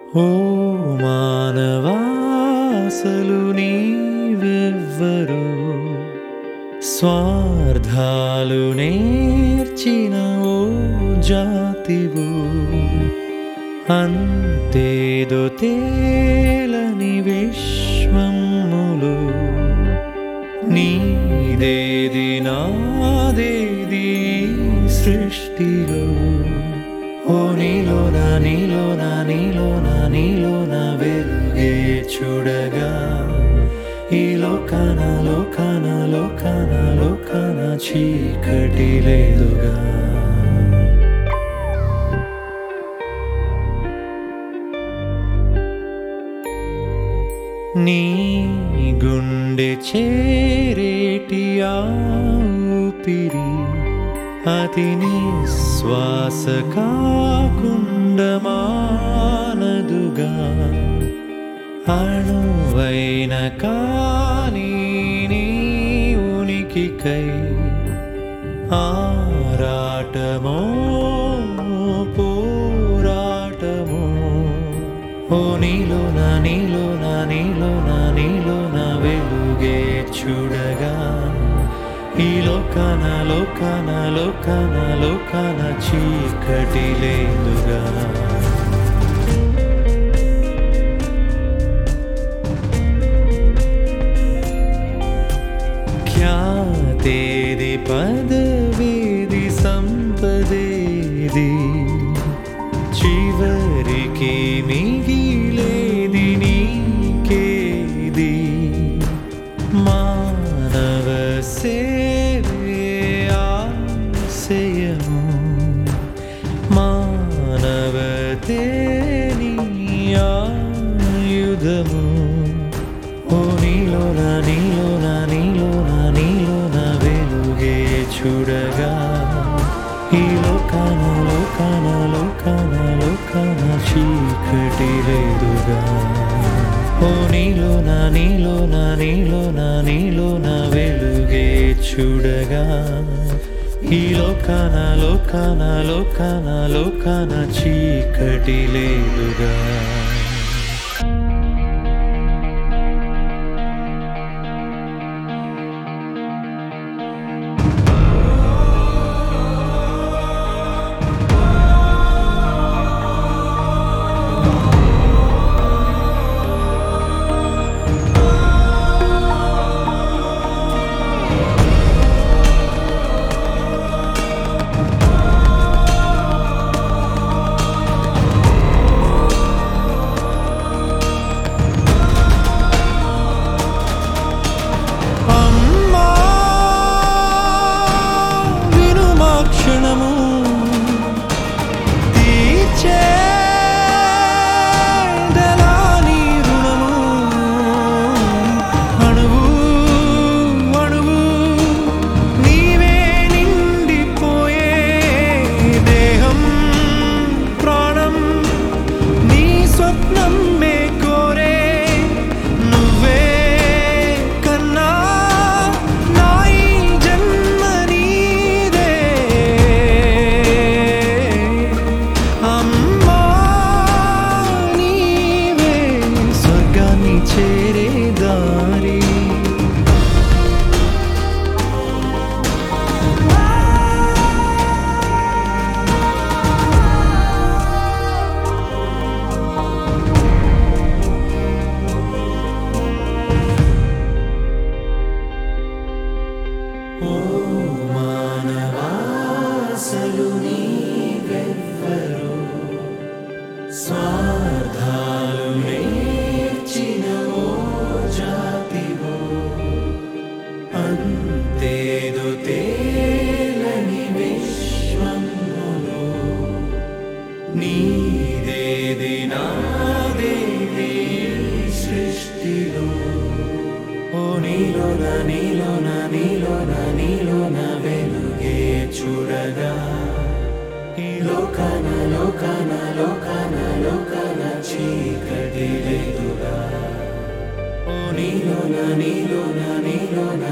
ఓ మానవాసలు నీవెవ్వరు స్వార్థాలు నేర్చిన ఓ జాతివు అంతేదో తేలని విశ్వములు నీదేది నాదేది ఈ సృష్టిలో ఓ నీలోన నీలోన నీలోన నీలోన వెలుగే చూడగా ఈ లోకాన లోకాన లోకాన లోకాన చీకటి లేదుగా నీ గుండె చేరేటి ఆ ఊపిరి అతి నిశ్వాస కాకుండా మానదుగా అణువైన కానీ నీ ఉనికికై ఆరాటమో పోరాటమో ఓ నీలోన నీలోన నీలోన నీలోన వెలుగే చూడగా ఈ లోకాన లోకాన లోకాన లోకాన చీకటి లేదుగా ఖ్యాతేది పదవేది సంపదేది చివరికి మిగిలేది నీకేది మానవ సేవే ఆశయము మానవతే నీ ఆయుధము ఓ నీలోన నీలోన నీలోన నీలోన వెలుగే చూడగా ఈ లోకాన లోకాన లోకాన లోకాన చీకటి లేదుగా ఓ నీలోన నీలోన నీలోన నీలోన వెలుగే చూడగా ఈ లోకాన లోకాన లోకాన లోకాన చీకటి లేదుగా అమ్మా వినుమా క్షణము తీర్చేదెలా నీ రుణము అణువు అణువు నీవే నిండిపోయే దేహం ప్రాణం నీ స్వప్నం మే కోరే నువ్వే కన్నా నా ఈ జన్మ నీదే అమ్మా నీవే స్వర్గాన్ని చేరే దారి ఓ మానవాసలు నీవెవ్వరు స్వార్థాలు నేర్చిన ఓ జాతివో అంతేదో తేలని విశ్వములో నీదేది నాదేది సృష్టిలో ఓ నీలోన నీలోన నీలోన నీలోన వెలుగే చూడగా ఈ లోకాన లోకాన లోకాన లోకాన చీకటి లేదుగా ఓ నీలోన నీలోన నీలోన